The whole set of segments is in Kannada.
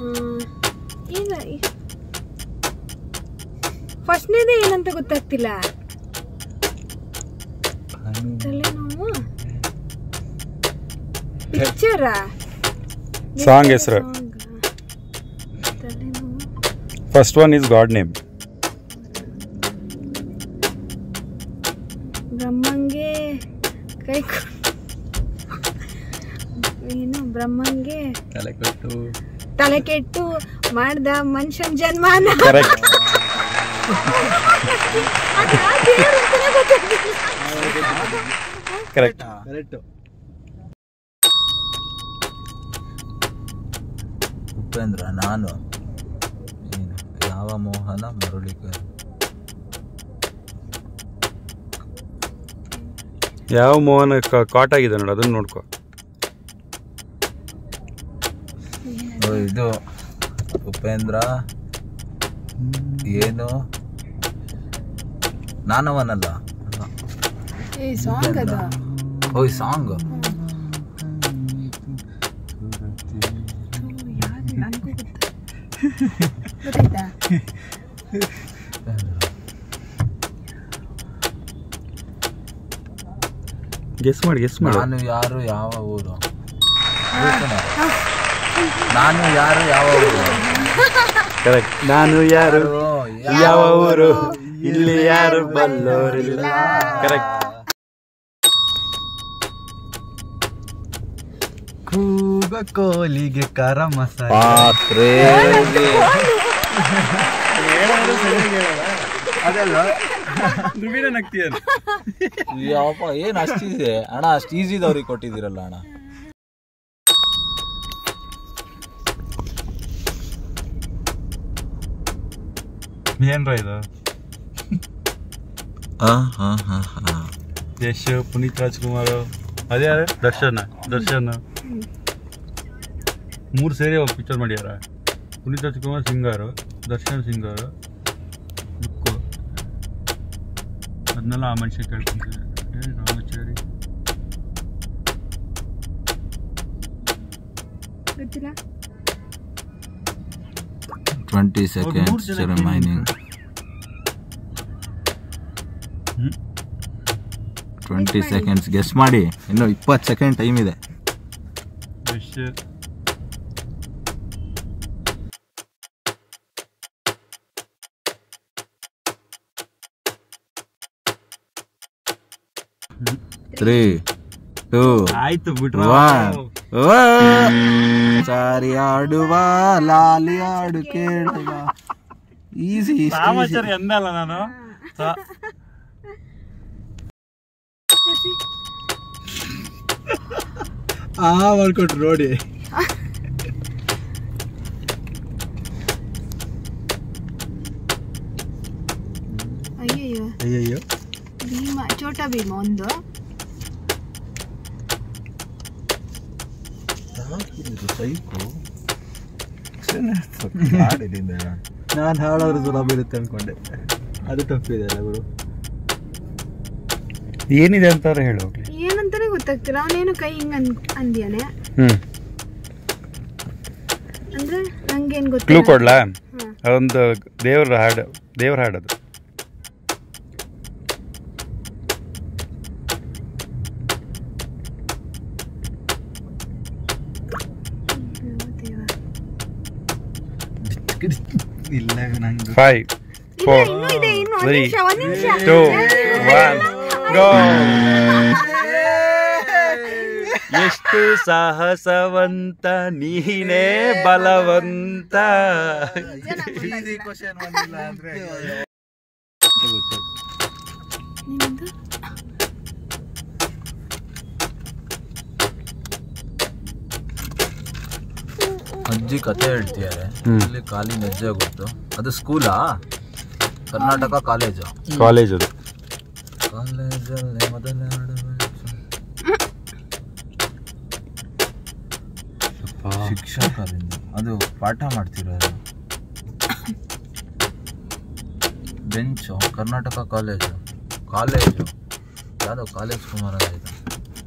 ಇಲ್ಲ ಫಸ್ಟ್ನೇದೇ ಏನಂತ ಗೊತ್ತಾಗ್ತಿಲ್ಲ ತಲೆನೋವು ಪಿಕ್ಚರಾ Song ಹೆಸ್ರು. ತಲೆನೋವು first one is God name ಬ್ರಹ್ಮಂಗೆ ಕೈ ಕೊ- ಏನು ಬ್ರಹ್ಮಂಗೆ ತಲೆ ಕೊಟ್ಟು ತಲೆ ಕೆಟ್ಟು ಮಾಡ್ದ ಮನುಷ್ಯನ್ ಜನ್ಮಾನ ಕರೆಕ್ಟ್ ಅದ್ ಯಾವ ದೇವ್ರು ಅಂತಾನೆ ಗೊತ್ತಾಗ್ತಿಲ್ಲ. ಕರೆಕ್ಟ್ ಕರೆಕ್ಟ್ ಉಪೇಂದ್ರ ನಾನು ಏನು ಯಾವ ಮೋಹನ ಮರುಳಿಕರ್ ಯಾವ ಮೋಹನ ಕ- ಕಾಟ್ ಆಗಿದೆ ನೋಡು ಅದನ್ನ ನೋಡ್ಕೊ ಓ, ಇದು ಉಪೇಂದ್ರ ಏನು ನಾನವನಲ್ಲ ಅಲ್ಲ. ಏ ಸಾಂಗ್ ಅದ ಓ ಈ ಸಾಂಗ್ ನನಗೂ ಗೊತ್ತಾಯ್ತಾ ಗೆಸ್ ಮಾಡಿ ಗೆಸ್ ಮಾಡಿ ನಾನು ಯಾರು ಯಾವ ಊರು ಗೊತ್ತೇನಾ? ನಾನು ಯಾರು ಯಾವ ಊರು ಕರೆಕ್ಟ್ ನಾನು ಯಾರು ಯಾರು ಯಾವ ಊರು ಇಲ್ಲಿ ಯಾರು ಬಲ್ಲೋರಿಲ್ಲ ಕರೆಕ್ಟ್ ಕೂಗ ಕೋಲಿಗೆ ಕರ ಮಸಾಲೆ ಪಾತ್ರೆ ಯಪ್ಪ ಏನ್ ಅಷ್ಟಿದೆ ಅಣ್ಣ ಅಷ್ಟು ಈಸಿದವ್ರಿಗೆ ಕೊಟ್ಟಿದ್ದೀರಲ್ಲ ಅಣ್ಣ ಏನ್ರ ಇದು ಹಾ ಹಾ ಹಾ ಹಾ ಯಶ್ ಪುನೀತ್ ರಾಜ್ಕುಮಾರ್ ಅದ್ಯಾರು ದರ್ಶನ ದರ್ಶನ್ ಮೂರು ಸೇರಿ ಒಂದು ಪಿಕ್ಚರ್ ಮಾಡ್ಯಾರ ಪುನೀತ್ ರಾಜ್ಕುಮಾರ್ ಸಿಂಗಾರು ದರ್ಶನ್ ಸಿಂಗಾರು ಬುಕ್ಕು ಅದನ್ನೆಲ್ಲ ಆ ಮನುಷ್ಯ ಕೇಳ್ಕೊಂತಿದ್ದೆ ಏ ರಾಮಚಾರಿ ಗೊತ್ತಿಲ್ಲ twenty seconds remaining hmm. Twenty seconds guess ಮಾಡಿ ಇನ್ನು ಇಪ್ಪತ್ತು ಸೆಕೆಂಡ್ ಟೈಮ್ ಇದೆ ಯಶ್ ತ್ರೀ ಟೂ ಆಯ್ತು ಬಿಟ್ರು ಒನ್ ಸಾರಿ ಆಡುವ ಲಾಲಿ ಆಡು ಕೇಳುವ ಈಸಿ ರಾಮಾಚಾರಿ ಅಂದಲ್ಲ ನಾನು ಸ- ಆ ಮಾಡ್ಕೊಟ್ರು ನೋಡಿ ಅಯ್ಯಯ್ಯೋ ಅಯ್ಯಯ್ಯೋ ಭೀಮ ಚೋಟ ಭೀಮ ಒಂದು ನಾನು ಹಾಳಾದ್ರೆ ಸುಲಭ ಇರುತ್ತೆ ಅನ್ಕೊಂಡೆ ಅದು ತಪ್ಪಿದೆ ಅಲ್ಲ ಗುರು ಏನಿದೆ ಅಂತಾರೆ ಹೇಳು ಹೋಗ್ಲಿ ಏನಂತಾನೆ ಗೊತ್ತಾಗ್ತಿಲ್ಲ ಅವನೇನು ಕೈ ಹಿಂಗ್ ಅನ್ ಅಂದ್ಯಾನೆ ಹ್ಮ್ ಅಂದ್ರೆ ನಂಗೇನ್ ಕ್ಲೂ ಗೊತ್ತಿಲ್ಲ ಕೊಡ್ಲಾ ಹ್ಮ್. ಅದೊಂದು ದೇವ್ರ ಹಾಡು ದೇವ್ರ ಹಾಡದು ದೇವ. ಇಲ್ಲ ನಂಗೆ ಫೈವ್ ಇಲ್ಲ, ಫೋರ್ ಇನ್ನೂ ಇದೆ ಇನ್ನು ಒಂದ್ ತ್ರೀ ನಿಮಿಷ ಒಂದ್ ನಿಮಿಷ ಟೂ ಒನ್ ಗೋ ಎಷ್ಟು ಸಾಹಸವಂತ ನೀನೇ ಬಲವಂತ ನಿಮ್ದು? ಅಜ್ಜಿ ಕತೆ ಹೇಳ್ತಿದ್ದಾರೆ ಹ್ಮ್. ಇಲ್ಲಿ ಖಾಲಿ ಹೆಜ್ಜೆ ಗೊತ್ತು ಅದು ಸ್ಕೂಲಾ ಕರ್ನಾಟಕ ಕಾಲೇಜು ಕಾಲೇಜ್ ಅದು ಕಾಲೇಜಲ್ಲಿ ಮೊದಲ ಶಿಕ್ಷಕರಿಂದ ಅದು ಪಾಠ ಮಾಡ್ತಿರೋದು ಬೆಂಚು ಕರ್ನಾಟಕ ಕಾಲೇಜು ಕಾಲೇಜು ಯಾವುದೋ ಕಾಲೇಜ್ ಕುಮಾರ ಇದೆ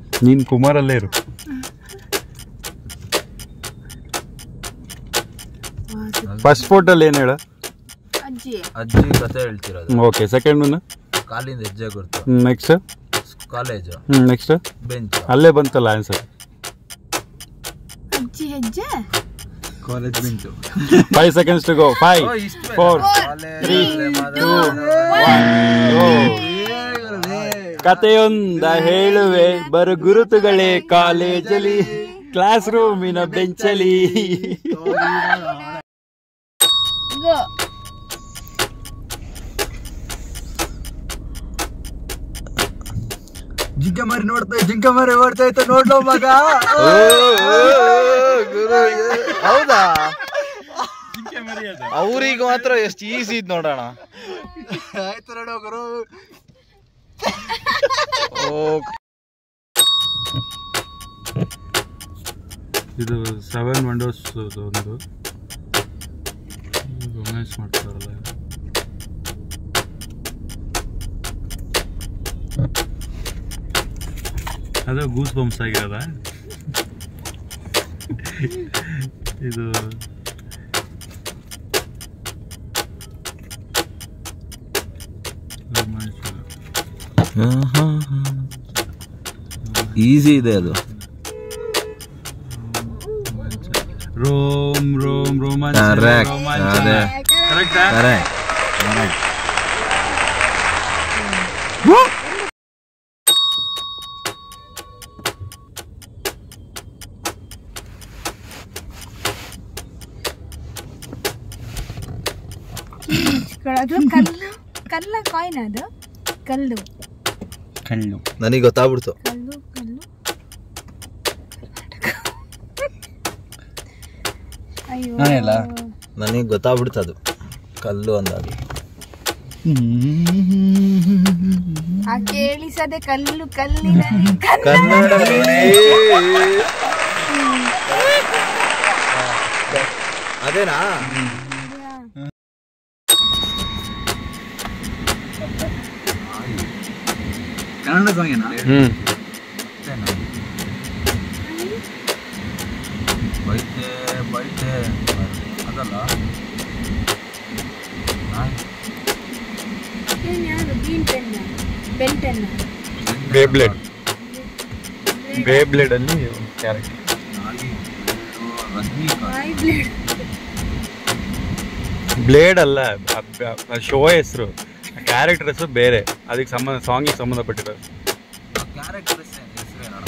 ನೀನ್ ಕುಮಾರಲ್ಲೇ ಇರು ಫಸ್ಟ್ ಫೋಟೋಲ್ಲಿ ಏನು ಹೇಳು ಅಜ್ಜಿ ಅಜ್ಜಿ ಕತೆ ಹೇಳ್ತಿರೋದು ಓಕೆ ಸೆಕೆಂಡ್ ಒನ್ ಕಾಲಿಂದ ಹೆಜ್ಜೆ ಗುರ್ತು ನೆಕ್ಸ್ಟ್ ಕಾಲೇಜು ಹ್ಞೂ ನೆಕ್ಸ್ಟ್ ಬೆಂಚ್ ಅಲ್ಲೇ ಬಂತಲ್ಲ ಆನ್ಸರ್ ಅಜ್ಜಿ ಹೆಜ್ಜೆ college bench five seconds to go five four three two ಕತೆಯೊಂದ ಹೇಳುವೆ ಬರು ಗುರುತುಗಳೇ ಕಾಲೇಜಲ್ಲಿ ಕ್ಲಾಸ್ ರೂಮಿನ ಬೆಂಚಲಿ ಗೋ ಜಿಂಕೆ ಮರಿ ನೋಡ್ತಾ ಜಿಂಕೆ ಮರಿ ಓಡ್ತಾ ಇತ್ತು ನೋಡ್ಲೋ ಮಗ ಹೌದಾ ಅವ್ರಿಗೆ ಮಾತ್ರ ಎಷ್ಟು ಈಸಿ ಇದ್ ನೋಡೋಣ ಆಯ್ತು ನೋಡೋ ಗುರು ಓ ಇದು ಸೆವೆನ್ ವಿಂಡೋಸ್ ಒಂದು ರೊಮ್ಯಾನ್ಸ್ ಮಾಡ್ತಾರಲ್ಲ ಅದು ಗೂಸ್ ಬಂಪ್ಸ್ ಆಗಿರೋದ ಇದು romance. ಈಸಿ ಇದೆ ಅದು ರೋಮ್ ರೋಮ್ ರೋಮಾಂಚ Correct. ರೋಮಾಂಚನ. ಅದೇ. Correct ಆ? ಕರೆಕ್ಟ್ ಅದು ಕಲ್ಲು ಕಲ್ಲ ಕಾಯಿನ್ ಅದು ಕಲ್ಲು ಕಳ್ಳು ನನಗೆ ಗೊತ್ತಾಗ್ಬಿಡ್ತು ಕಲ್ಲು ಕಲ್ಲು ಅಯ್ಯೋ ನಾನೆಲ್ಲ? ನನಗೆ ಗೊತ್ತಾಗ್ಬಿಡ್ತು ಅದು ಕಲ್ಲು ಅಂದಾಗ ಆ ಕೇಳಿಸದೆ ಕಲ್ಲು ಕಲ್ಲಿನಲ್ಲಿ ಕಲ್ಲು ಕನ್ನಡದಲ್ಲಿ ಅದೇನಾ ಕನ್ನಡ ಸಾಂಗ್ ಏನಾ ಹ್ಮ್ ಬೈತೆ ಬೈತೆ ಅದಲ್ಲ ಏನ್ ಯಾವುದು ಬೀನ್ pen pen pen Beyblade Beyblade ಅಲ್ಲಿ ಕ್ಯಾರೆಕ್ಟರ್ ಐ ಬ್ಲೇಡ್ ಬ್ಲೇಡ್ ಅಲ್ಲ ಶೋ ಹೆಸರು ಕ್ಯಾರೆಕ್ಟರ್ ಹೆಸರು ಬೇರೆ ಅದಕ್ಕೆ ಸಂಬಂಧ ಸಾಂಗಿಗೆ ಸಂಬಂಧಪಟ್ಟಿರೋದು ಕ್ಯಾರೆಕ್ಟರ್ ಹೆಸರೇನಣ್ಣ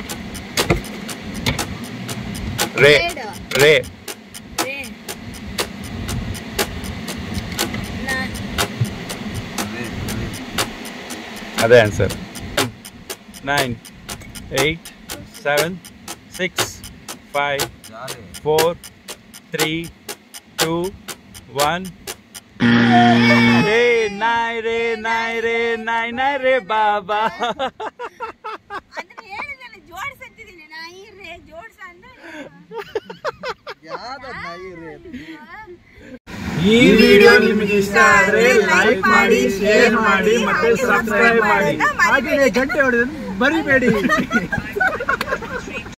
ರೇ ರೇ ರೇ ನಾನ್ ಅದೇ answer nine eight seven six five ಯಾರೇ ಫೋರ್ ತ್ರೀ ಟೂ ಒನ್ ರೇ ನಾಯ್ ರೇ ನಾಯ್ ರೇ ನಾಯ್ ನಾಯ್ ರೇ ಬಾಬಾ ಅದನ್ನ ಹೇಳಿದ್ರೆ ಜೋಡಿಸಿದ್ದೀನಿ ನಾಯಿ ರೇ ಜೋಡ್ಸ ಅಂದ್ರೆ ಈ ವಿಡಿಯೋ ನಿಮಗೆ ಇಷ್ಟ ಆದ್ರೆ ಲೈಕ್ ಮಾಡಿ ಶೇರ್ ಮಾಡಿ ಮತ್ತೆ ಸಬ್ಸ್ಕ್ರೈಬ್ ಮಾಡಿ ಹಾಗೆ ಗಂಟೆ ಹೊಡೆದು ಮರಿಬೇಡಿ